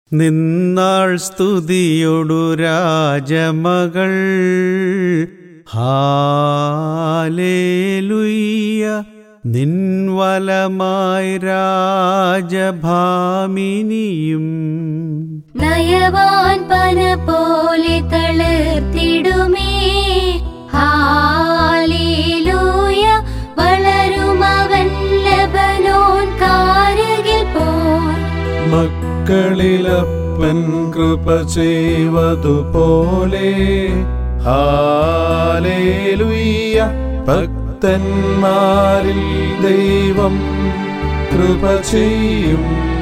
നിന്നാൾ സ്തുതിയൊടു രാജമകൾ hallelujah നിൻവലമായി രാജഭാമിനിയും നയവാൻ പന പോലെ തളിർത്തിടുമേ hallelujah വളരുമവൻ Lebanon കാരകിൽ പോൽ മക്കളിലപ്പൻ കൃപ ചെയ്വതുപോലെ ഹാലേലുയ്യ ഭക്തന്മാരിൽ ദൈവം കൃപ ചെയ്യും